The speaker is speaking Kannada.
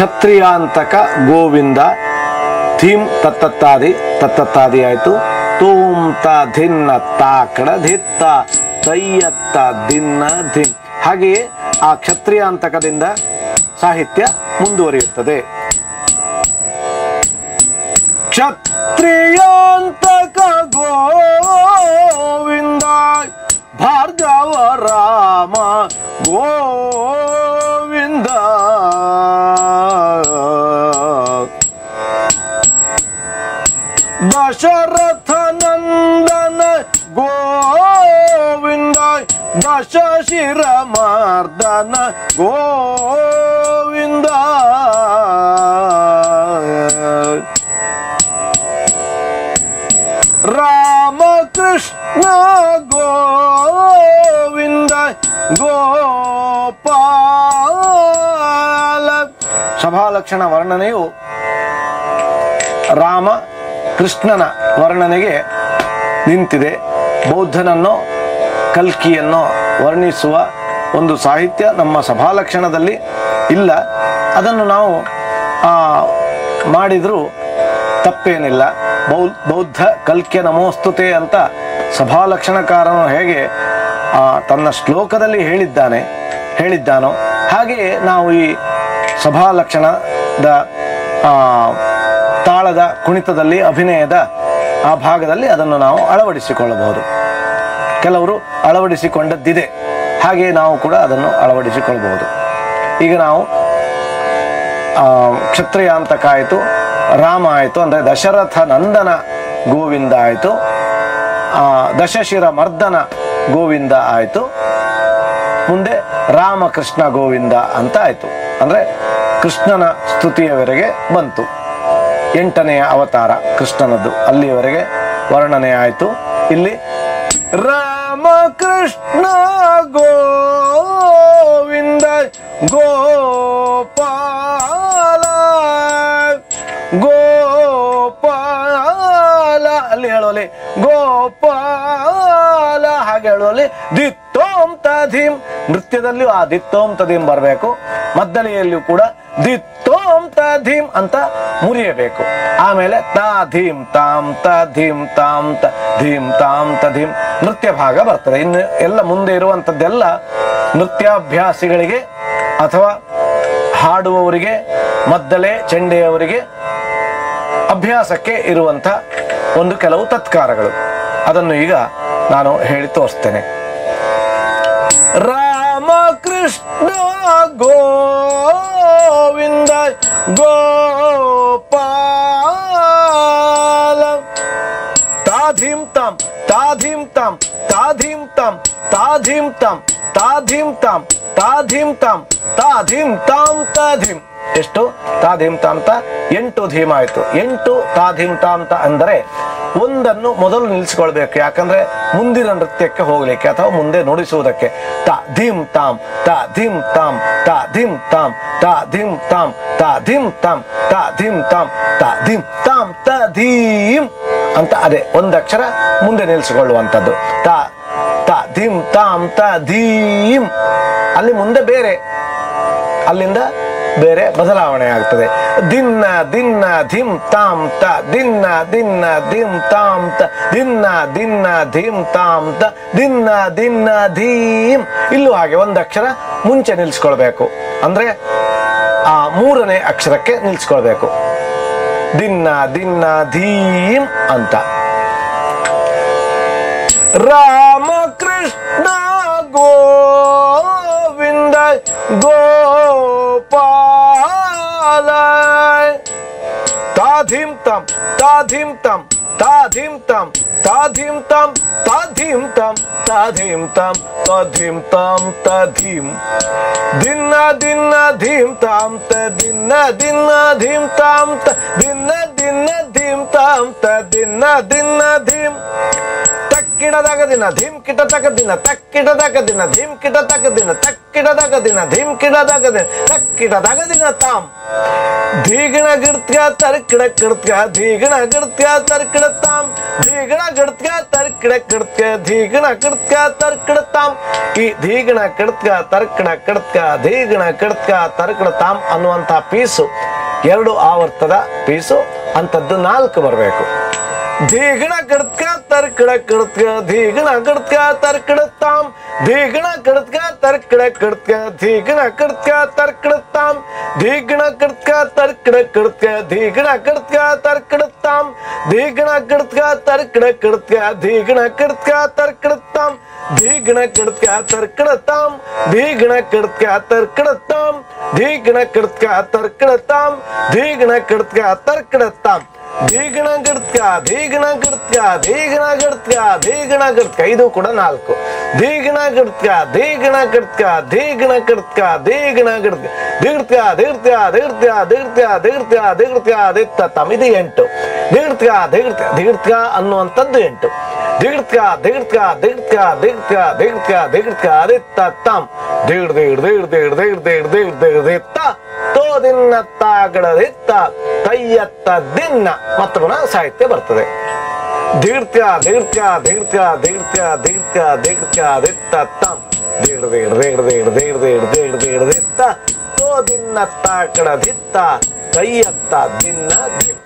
ಕ್ಷತ್ರಿಯಾಂತಕ ಗೋವಿಂದ ಥೀಮ್ ತತ್ತತ್ತಾದಿ ತತ್ತತ್ತಾದಿ ಆಯಿತು ತೂಂ ತ ಧಿನ್ನ ತಾಕಡ ಧಿತ್ತ ತಯ್ಯತ್ತ ದಿನ್ನ ಧಿನ್ ಹಾಗೆಯೇ ಆ ಕ್ಷತ್ರಿಯಾಂತಕದಿಂದ ಸಾಹಿತ್ಯ ಮುಂದುವರಿಯುತ್ತದೆ ಕ್ಷತ್ರಿಯಾಂತಕ ಗೋವಿಂದ ಭಾರ್ಗವ ರಾಮ ಗೋವಿಂದ ದಶರಥ ನಂದನ ಗೋವಿಂದ ದಶ ಶಿರ ಮರ್ದನ ಗೋವಿಂದ ರಾಮಕೃಷ್ಣ ಗೋವಿಂದ ಗೋಪಾಲ ಸಭಾಲಕ್ಷಣ ವರ್ಣನೆಯು ರಾಮ ಕೃಷ್ಣನ ವರ್ಣನೆಗೆ ನಿಂತಿದೆ ಬೌದ್ಧನನ್ನೋ ಕಲ್ಕಿಯನ್ನೋ ವರ್ಣಿಸುವ ಒಂದು ಸಾಹಿತ್ಯ ನಮ್ಮ ಸಭಾಲಕ್ಷಣದಲ್ಲಿ ಇಲ್ಲ ಅದನ್ನು ನಾವು ಆ, ಮಾಡಿದರೂ ತಪ್ಪೇನಿಲ್ಲ ಬೌ ಬೌದ್ಧ ಕಲ್ಕ್ಯ ನಮೋಸ್ತುತೆ ಅಂತ ಸಭಾಲಕ್ಷಣಕಾರನು ಹೇಗೆ ಆ, ತನ್ನ ಶ್ಲೋಕದಲ್ಲಿ ಹೇಳಿದ್ದಾನೆ ಹೇಳಿದ್ದಾನೋ ಹಾಗೆಯೇ ನಾವು ಈ ಸಭಾಲಕ್ಷಣದ ಆ, ತಾಳದ ಕುಣಿತದಲ್ಲಿ ಅಭಿನಯದ ಆ ಭಾಗದಲ್ಲಿ ಅದನ್ನು ನಾವು ಅಳವಡಿಸಿಕೊಳ್ಳಬಹುದು ಕೆಲವರು ಅಳವಡಿಸಿಕೊಂಡದ್ದಿದೆ ಹಾಗೆ ನಾವು ಕೂಡ ಅದನ್ನು ಅಳವಡಿಸಿಕೊಳ್ಳಬಹುದು ಈಗ ನಾವು ಆ, ಕ್ಷತ್ರಿಯಾಂತಕ ಆಯಿತು ರಾಮ ಆಯಿತು ಅಂದರೆ ದಶರಥ ನಂದನ ಗೋವಿಂದ ಆಯಿತು ದಶಶಿರ ಮರ್ದನ ಗೋವಿಂದ ಆಯಿತು ಮುಂದೆ ರಾಮಕೃಷ್ಣ ಗೋವಿಂದ ಅಂತ ಆಯಿತು ಅಂದರೆ ಕೃಷ್ಣನ ಸ್ತುತಿಯವರೆಗೆ ಬಂತು ಎಂಟನೆಯ ಅವತಾರ ಕೃಷ್ಣನದ್ದು ಅಲ್ಲಿಯವರೆಗೆ ವರ್ಣನೆ ಆಯಿತು ಇಲ್ಲಿ ರಾಮಕೃಷ್ಣ ಗೋವಿಂದ ಗೋಪಾಲ ಗೋಪಾಲ ಅಲ್ಲಿ ಹೇಳುವಲ್ಲಿ ಗೋಪಾಲ ಹಾಗೆ ಹೇಳುವಲ್ಲಿ ದಿತ್ತೋಂ ತಧೀಂ ನೃತ್ಯದಲ್ಲಿಯೂ ಆ ದಿತ್ತೋಂ ತಧೀಂ ಬರಬೇಕು ಮದ್ದಳೆಯಲ್ಲಿಯೂ ಕೂಡ ದಿತ್ತೋಂ ತಧೀಂ ಅಂತ ಮುರಿಯಬೇಕು ಆಮೇಲೆ ತಾ ಧೀಂ ತಾಂ ತ ಧೀಂ ತಾಂ ತ ಧೀಂ ತಾಂ ತ ಧೀಂ ನೃತ್ಯ ಭಾಗ ಬರ್ತದೆ ಇನ್ನು ಎಲ್ಲ ಮುಂದೆ ಇರುವಂಥದ್ದೆಲ್ಲ ನೃತ್ಯಾಭ್ಯಾಸಿಗಳಿಗೆ ಅಥವಾ ಹಾಡುವವರಿಗೆ ಮದ್ದಳೆ ಚೆಂಡೆಯವರಿಗೆ ಅಭ್ಯಾಸಕ್ಕೆ ಇರುವಂಥ ಒಂದು ಕೆಲವು ತತ್ಕಾರಗಳು ಅದನ್ನು ಈಗ ನಾನು ಹೇಳಿ ತೋರಿಸ್ತೇನೆ ರಾಮಕೃಷ್ಣ ಗೋವಿಂದ ಗೋಪಾಲ ತಾಧಿಂ ತಾಂ ತಾಧಿಂ ತಾಂ ತಾಧಿಂ ತಾಂ ತಾಧಿಂ ತಾಂ ತಾಧಿಂ ತಾಂ ತಾಧಿಂ ತಾಂ ತಾಧಿಂ ತಾಂ ತಾಧಿಂ ಎಷ್ಟು ತಾಧಿಂ ತಾಂ ತ ಎಂಟು ಧೀಮ್ ಆಯಿತು ಎಂಟು ತಾಧಿಂ ತಾಂ ತ ಅಂದರೆ ಒಂದನ್ನು ಮೊದಲು ನಿಲ್ಲಿಸ್ಕೊಳ್ಬೇಕು ಯಾಕಂದ್ರೆ ಮುಂದಿನ ನೃತ್ಯಕ್ಕೆ ಹೋಗ್ಲಿಕ್ಕೆ ಅಥವಾ ಮುಂದೆ ನುಡಿಸುವುದಕ್ಕೆ ತ ಧಿಂ ತಾಂ ತ ಧಿಂ ತಾಂ ತ ಧಿಂ ತಾಂ ತ ಧಿಂ ತಾಂ ತ ಧಿಂ ತಾಂ ತ ಧಿಂ ತಾಂ ತ ಧಿಂ ತಾಂ ತ ಧೀಂ ಅಂತ ಅದೇ ಒಂದು ಅಕ್ಷರ ಮುಂದೆ ನಿಲ್ಲಿಸಿಕೊಳ್ಳುವಂಥದ್ದು ತ ತ ಧಿಂ ತಾಂ ತ ಧೀಂ ಅಲ್ಲಿ ಮುಂದೆ ಬೇರೆ ಅಲ್ಲಿಂದ ಬೇರೆ ಬದಲಾವಣೆ ಆಗ್ತದೆ ದಿನ್ನ ದಿನ್ನ ಧಿಂ ತಾಂ ತ ದಿನ್ನ ದಿನ್ನ ಧಿಂ ತಾಂ ತ ದಿನ್ನ ದಿನ್ನ ಧಿಂ ತಾಂ ತ ದಿನ್ನ ದಿನ್ನ ಧೀಂ ಇಲ್ಲೂ ಹಾಗೆ ಒಂದು ಅಕ್ಷರ ಮುಂಚೆ ನಿಲ್ಲಿಸ್ಕೊಳ್ಬೇಕು ಅಂದ್ರೆ ಆ ಮೂರನೇ ಅಕ್ಷರಕ್ಕೆ ನಿಲ್ಲಿಸ್ಕೊಳ್ಬೇಕು ದಿನ್ನ ದಿನ್ನ ಧೀಂ ಅಂತ ರಾಮಕೃಷ್ಣ ಗೋವಿಂದ ಗೋಪಾಲ ತಾಧಿಂ ತಂ ತಾಧಿಂ ತಂ ತಾಧಿಂ ತಂ ತಾಧಿಂ ತಂ ತಾಧಿಂ ತಂ ತಾಧಿಂ ತಂ ತಾಧಿಂ ತಂ ತಾಧಿಂ ದಿನ್ನ ದಿನ್ನ ಧೀಂ ತಾಂ ತ ದಿನ್ನ ದಿನ್ನ ಧೀಂ ತಾಂ ತ ದಿನ್ನ ದಿನ್ನ ಧೀಂ ತಾಂ ತ ದಿನ್ನ ದಿನ್ನ ಧೀಂ ತಕ್ಕ ತಕ್ಕಿಡದಾಗ ದಿನ ಧಿಮ್ ಕಿಟತಕ ದಿನ ತಕ್ಕಿಡದಾಗ ದಿನ ಧಿಮ್ ಕಿಟತಕ ದಿನ ತಕ್ಕಿಡದಾಗ ದಿನ ಧಿಮ್ ಕಿಡದಾಗ ದಿನ ತಕ್ಕಿಡದಾಗ ದಿನ ತಾಮ್ ಧೀಗಣ ಗಿಡ್ತ್ಯ ತರ್ಕಿಡ ಕಿಡ್ತ್ಯ ಧೀಗಣ ಗಿಡ್ತ್ಯ ತರ್ಕಿಡ ತಾಮ್ ಧೀಗಣ ಗಿಡ್ತ್ಯ ತರ್ಕಿಡ ಕಿಡ್ತ್ಯ ಧೀಗಣ ಕಿಡ್ತ್ಯ ತರ್ಕಿಡ ತಾಮ್ ಈ ಧೀಗಣ ಕಿಡ್ತ್ಯ ತರ್ಕಿಡ ಕಿಡ್ತ್ಯ ಧೀಗಣ ಕಿಡ್ತ್ಯ ತರ್ಕಿಡ ತಾಮ್ ಅನ್ನುವಂತಹ ಪೀಸು ಎರಡು ಆವರ್ತದ ಪೀಸು ಅಂತದ್ದು ನಾಲ್ಕು ಬರಬೇಕು ಧೀಗಣ ಕಡ್ತ್ಕ ತರ್ಕಡ ಕಡ್ತ್ಕ ಧೀಗಣ ಕಡ್ತ್ಕ ತರ್ಕಡ ತಾಮ್ ಧೀಗಣ ಕಡ್ತ್ಕ ತರ್ಕಡ ಕಡ್ತ್ಕ ಧೀಗಣ ಕಡ್ತ್ಕ ತರ್ಕಡ ತಾಮ್ ಧೀಗಣ ಕಡ್ತ್ಕ ತರ್ಕಡ ಕಡ್ತ್ಕ ಧೀಗಣ ಕಡ್ತ್ಕ ತರ್ಕಡ ತಾಮ್ ಧೀಗಣ ಕಡ್ತ್ಕ ತರ್ಕಡ ಕಡ್ತ್ಕ ಧೀಗಣ ಕಡ್ತ್ಕ ತರ್ಕಡ ತಾಮ್ ಧೀಗಣ ಕಡ್ತ್ಕ ತರ್ಕಡ ತಾಮ್ ಧೀಗಣ ಕಡ್ತ್ಕ ತರ್ಕಡ ತಾಮ್ ಧೀಗಣ ಕಡ್ತ್ಕ ತರ್ಕಡ ತಾಮ್ ಧೀಗಣ ಕಡ್ತ್ಕ ತರ್ಕಡ ತಾಮ್ ಧೀಗಣ ಗಡ್ತ್ಯ ಧೀಗಣ ಗಡ್ತ್ಯ ಧೀಗಣ ಗಡ್ತ್ಯ ಧೀಗಣ ಗಡ್ತ್ಯ ಇದು ಕೂಡ ನಾಲ್ಕು ಧೀಗಣ ಗಡ್ತ್ಯ ಧೀಗಣ ಗಡ್ತ್ಯ ಧೀಗಣ ಗಡ್ತ್ಯ ಧೀಗಣ ಗಡ್ತ್ಯ ದಿಗ್ತ್ಯ ದಿಗ್ತ್ಯ ದಿಗ್ತ್ಯ ದಿಗ್ತ್ಯ ದಿಗ್ತ್ಯ ದಿಗ್ತ್ಯ ದಿತ್ತ ತಮ್ ಇದು ಎಂಟು ದಿಗ್ತ್ಯ ದಿಗ್ತ್ಯ ದಿಗ್ತ್ಯ ಅನ್ನುವಂಥದ್ದು ಎಂಟು ದಿಗ್ತ್ಯ ದಿಗ್ತ್ಯ ದಿಗ್ತ್ಯ ದಿಗ್ತ್ಯ ದಿಗ್ತ್ಯ ದಿಗ್ತ್ಯ ದಿತ್ತ ತಮ್ ದಿಗ್ ದಿಗ್ ದಿಗ್ ದಿಗ್ ದಿಗ್ ದಿಗ್ ದಿಗ್ ದಿಗ್ ದಿತ್ತ ತೋ ದಿನ್ನ ತಾಗಡದಿತ್ತ ಕೈಯತ್ತ ದಿನ್ನ ಮತ್ತು ಪುನಃ ಸಾಹಿತ್ಯ ಬರ್ತದೆ ದೀರ್ತ್ಯ ದೀರ್ತ್ಯ ದೀರ್ತ್ಯ ದೀರ್ತ್ಯ ದೀರ್ತ್ಯ ದೀರ್ತ್ಯ ದಿತ್ತ ತಂ ದೀಡ್ ದೀಡ್ ದೀಡ್ ದೀಡ್ ದೀಡ್ ದೀಡ್ ದೀಡ್ ದೀಡ್ ದಿತ್ತ ತೋ ದಿನ್ನ ತಾಕಡದಿತ್ತ ಕೈಯತ್ತ ದಿನ್ನ ದಿತ್ತ